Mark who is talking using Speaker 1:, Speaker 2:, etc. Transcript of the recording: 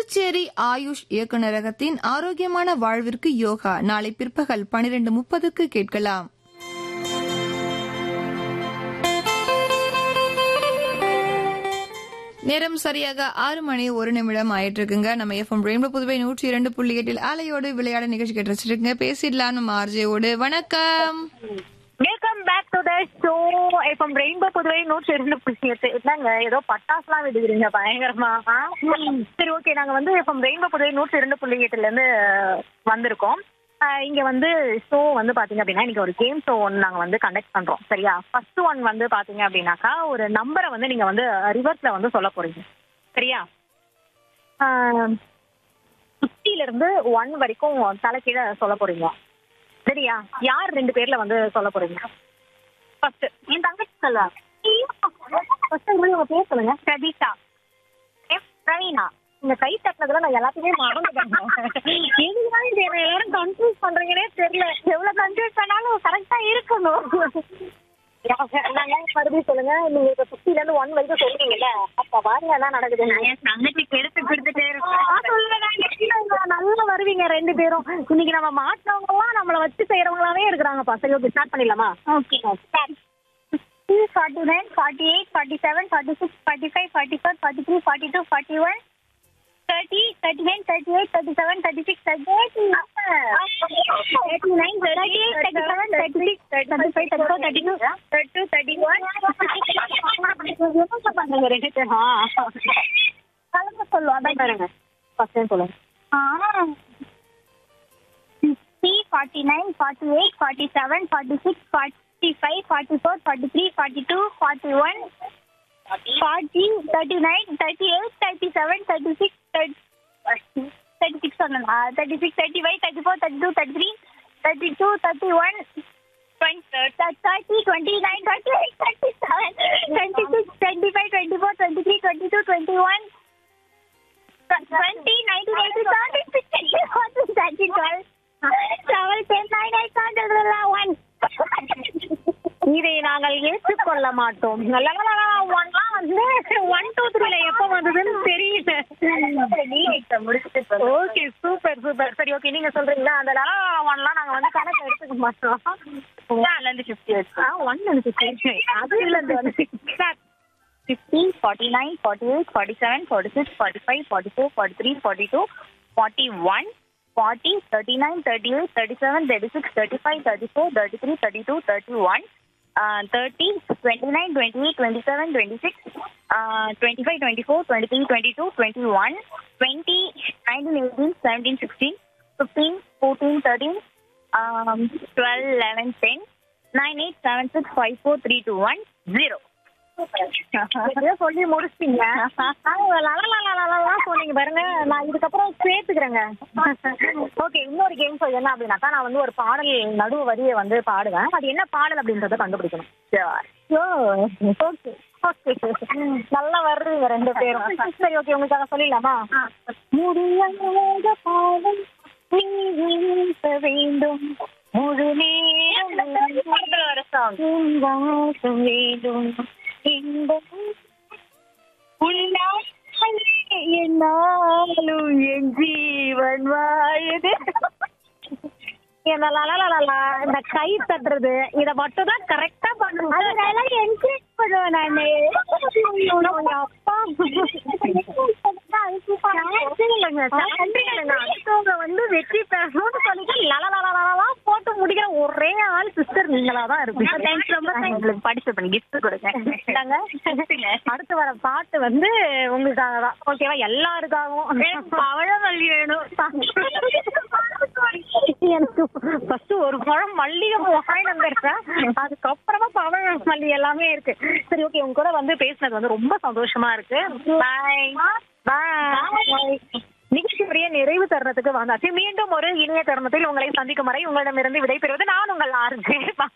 Speaker 1: புதுச்சேரி ஆயுஷ் இயக்குநரகத்தின் ஆரோக்கியமான வாழ்விற்கு யோகா நாளை பிற்பகல் பனிரெண்டு முப்பதுக்கு கேட்கலாம் நேரம் சரியாக ஆறு மணி ஒரு நிமிடம் ஆயிட்டு இருக்குங்க நம்ம எஃப்எம் ரெயின்போ புதுவை நூற்றி இரண்டு புள்ளி எட்டில் அலையோடு விளையாட நிகழ்ச்சி கேட்டு வச்சிருக்கீங்க பேசிடலாம் நம்ம ஆர்ஜேவோடு வணக்கம்
Speaker 2: welcome back to the show இப்போ ரெயின்போ புதுவை நூற்றி இரண்டு புள்ளி எட்டு என்னங்க ஏதோ பட்டாசுலாம் விடுகிறீங்க பயங்கரமா ஆ? சரி ஓகே நாங்க வந்து இப்போ ரெயின்போ புதுவை நூற்றி இரண்டு புள்ளி எட்டுல இருந்து வந்திருக்கோம் ஆ, இங்க வந்து ஷோ வந்து பாத்தீங்க அப்படின்னா இன்னைக்கு ஒரு கேம் ஷோ ஒன்று நாங்க வந்து கண்டக்ட் பண்றோம் சரியா ஃபர்ஸ்ட் ஒன் வந்து பாத்தீங்க அப்படின்னாக்கா ஒரு நம்பரை வந்து நீங்க வந்து ரிவர்ஸ்ல வந்து சொல்ல போறீங்க சரியா ஃபிஃப்டில இருந்து ஒன் வரைக்கும் தலைக்கீழ சொல்ல போறீங்க சரியா யார் ரெண்டு பேர்ல வந்து சொல்ல போறீங்க ஃபர்ஸ்ட் என் தங்கச்சி சொல்லுவா ஃபர்ஸ்ட் உங்க பேர் சொல்லுங்க பிரதீஷா எம் பிரவீனா இந்த கை தட்டினதுல நான் எல்லாத்தையுமே மறந்துட்டேன் எதுதான் இது என்ன எல்லாரும் கன்ஃபியூஸ் பண்றீங்கன்னே தெரியல எவ்வளவு கன்ஃபியூஸ் பண்ணாலும் கரெக்டா இருக்கணும் நாங்க மறுபடியும் சொல்லுங்க நீங்க இப்ப ஃபிஃப்டில இருந்து ஒன் வரைக்கும் சொல்றீங்கல்ல அப்ப பாருங்க என்ன நடக்குது என் தங்கச்சிக்கு எடுத்து கொடுத்துட்டே இருக்கேன் நல்லா வருவீங்க ரெண்டு பேரும் இன்னைக்கு நம்ம மாற்றவங்க எல்லாம் நம்மள வச்சு செய்யறவங்களாவே இருக்கிறாங்க சரி ஓகே ஸ்டார்ட் பண்ணிடலாமா okay forty nine forty eight forty seven forty six forty five forty four forty three forty two forty one thirty thirty nine thirty eight thirty seven thirty six thirty thirty nine thirty eight thirty seven thirty six thirty five thirty four thirty two thirty two thirty one என்ன பண்ணுங்க ரெண்டு பேரும் கலந்து சொல்லுவோம் அதான் பாருங்க first time சொல்லுங்க fifty forty nine forty eight forty seven forty six forty five forty four forty three forty two forty one forty thirty nine thirty eight thirty seven thirty six thirty six சொன்னா thirty six thirty five thirty four thirty two thirty three thirty two thirty one thirty twenty nine twenty eight thirty seven twenty six twenty five twenty four twenty three twenty two twenty one twenty nineteen eighty seven thirty forty thirty twelve seven ten nine eight seven one இதை நாங்கள் ஏற்றுக்கொள்ள மாட்டோம் ஒன்லாம் வந்து one two த்ரீல எப்போ வந்ததுன்னு தெரியல okay super super சரி ஓகே நீங்க சொல்றீங்களா அந்த ஒன்லாம் நாங்க வந்து கணக்கு எடுத்துக்க மாட்டோம் ஒன்ல இருந்து ஃபிஃப்டி ஆ ஒன்ல இருந்து ஃபிஃப்டி அது இல்ல இருந்து fifty forty nine forty eight forty seven forty six forty five forty four forty three forty two forty one forty thirty nine thirty eight thirty seven thirty six thirty five thirty four thirty three thirty two thirty one thirty twenty nine twenty eight twenty seven twenty six twenty five twenty four twenty three twenty two twenty one twenty nineteen eighteen seventeen sixteen fifteen fourteen thirteen twelve eleven ten nine eight seven six five four three two one zero சொல்லி முடிச்சிட்டீங்க சொன்னீங்க பாருங்க நான் இதுக்கப்புறம் சேர்த்துக்கிறேங்க okay இன்னொரு game show என்ன அப்படின்னாக்கா நான் வந்து ஒரு பாடல் நடுவு வரியை வந்து பாடுவேன் அது என்ன பாடல் அப்படின்றத கண்டுபிடிக்கணும் ஓகே ஓகே நல்லா வருதுங்க ரெண்டு பேரும் சரி ஓகே உங்களுக்காக சொல்லிடலாமா முடியாத பாடல் நீ வீச வேண்டும் முழு நேரம் வர சாங் வேண்டும் இன்பம் உன்னால் என்னாலும் என் ஜீவன் வாழுது இந்த கை தட்டுறது இத மட்டும் தான் கரெக்டா பண்ணுவேன் அதனால என்கரேஜ் பண்ணுவேன் நானு அப்பா அடுத்தவங்க வந்து வெற்றி பெறணும்னு சொல்லிட்டு லலலலலலா போட்டு முடிக்கிற ஒரே ஆள் சிஸ்டர் நீங்களா தான் இருப்பீங்க தேங்க்ஸ் ரொம்ப உங்களுக்கு பார்ட்டிசிபேட் கிஃப்ட் கொடுங்க இந்தாங்க. அடுத்து வர பாட்டு வந்து உங்களுக்காக தான் ஓகேவா எல்லாருக்காகவும் பவழமல்லி வேணும் எனக்கு ஃபர்ஸ்ட் ஒரு பழம் மல்லிகை வாங்கி வந்திருக்கேன் அதுக்கப்புறமா பவழ மல்லி எல்லாமே இருக்கு சரி ஓகே உங்க கூட வந்து பேசுனது வந்து ரொம்ப சந்தோஷமா இருக்கு பாய் பாய் நிகழ்ச்சியுடைய நிறைவு தருணத்துக்கு வந்தாச்சு மீண்டும் ஒரு இணைய தருணத்தில் உங்களை சந்திக்கும் வரை உங்களிடமிருந்து விடைபெறுவது நான் உங்கள் ஆர்ஜே